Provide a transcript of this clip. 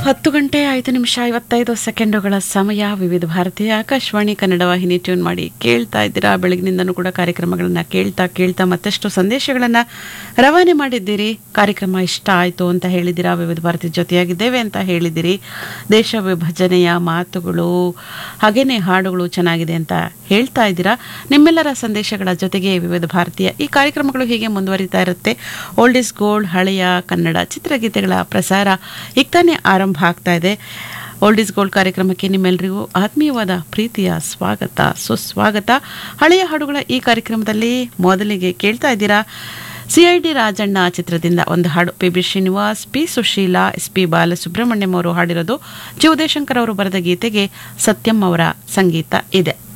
ಹತ್ತು ಗಂಟೆ ಐದು ನಿಮಿಷ ಐವತ್ತೈದು ಸೆಕೆಂಡುಗಳ ಸಮಯ ವಿವಿಧ ಭಾರತೀಯ ಆಕಾಶವಾಣಿ ಕನ್ನಡ ವಾಹಿನಿ ಟ್ಯೂನ್ ಮಾಡಿ ಕೇಳ್ತಾ ಇದ್ದೀರಾ ಬೆಳಗಿನಿಂದನೂ ಕೂಡ ಕಾರ್ಯಕ್ರಮಗಳನ್ನು ಕೇಳ್ತಾ ಕೇಳ್ತಾ ಮತ್ತಷ್ಟು ಸಂದೇಶಗಳನ್ನು ರವಾನೆ ಮಾಡಿದ್ದೀರಿ ಕಾರ್ಯಕ್ರಮ ಇಷ್ಟ ಆಯಿತು ಅಂತ ಹೇಳಿದ್ದೀರಾ ವಿವಿಧ ಭಾರತಿ ಜೊತೆಯಾಗಿದ್ದೇವೆ ಅಂತ ಹೇಳಿದ್ದೀರಿ ದೇಶ ವಿಭಜನೆಯ ಮಾತುಗಳು ಹಾಗೇನೆ ಹಾಡುಗಳು ಚೆನ್ನಾಗಿದೆ ಅಂತ ಹೇಳ್ತಾ ಇದ್ದೀರಾ ನಿಮ್ಮೆಲ್ಲರ ಸಂದೇಶಗಳ ಜೊತೆಗೆ ವಿವಿಧ ಭಾರತೀಯ ಈ ಕಾರ್ಯಕ್ರಮಗಳು ಹೀಗೆ ಮುಂದುವರಿತಾ ಇರುತ್ತೆ ಓಲ್ಡ್ ಇಸ್ ಗೋಲ್ಡ್ ಹಳೆಯ ಕನ್ನಡ ಚಿತ್ರಗೀತೆಗಳ ಪ್ರಸಾರ ಈಗ ತಾನೇ ಆರಂಭ ಆಗ್ತಾ ಇದೆ ಓಲ್ಡ್ ಇಸ್ ಗೋಲ್ಡ್ ಕಾರ್ಯಕ್ರಮಕ್ಕೆ ನಿಮ್ಮೆಲ್ಲರಿಗೂ ಆತ್ಮೀಯವಾದ ಪ್ರೀತಿಯ ಸ್ವಾಗತ ಸುಸ್ವಾಗತ ಹಳೆಯ ಹಾಡುಗಳ ಈ ಕಾರ್ಯಕ್ರಮದಲ್ಲಿ ಮೊದಲಿಗೆ ಕೇಳ್ತಾ ಇದ್ದೀರಾ ಸಿಐಡಿ ರಾಜಣ್ಣ ಚಿತ್ರದಿಂದ ಒಂದು ಹಾಡು P B Srinivas P Susheela S P Balasubrahmanyam ಅವರು ಹಾಡಿರೋದು ಜಿ ಉದಯಶಂಕರ್ ಅವರು ಬರೆದ ಗೀತೆಗೆ ಸತ್ಯಂ ಅವರ ಸಂಗೀತ ಇದೆ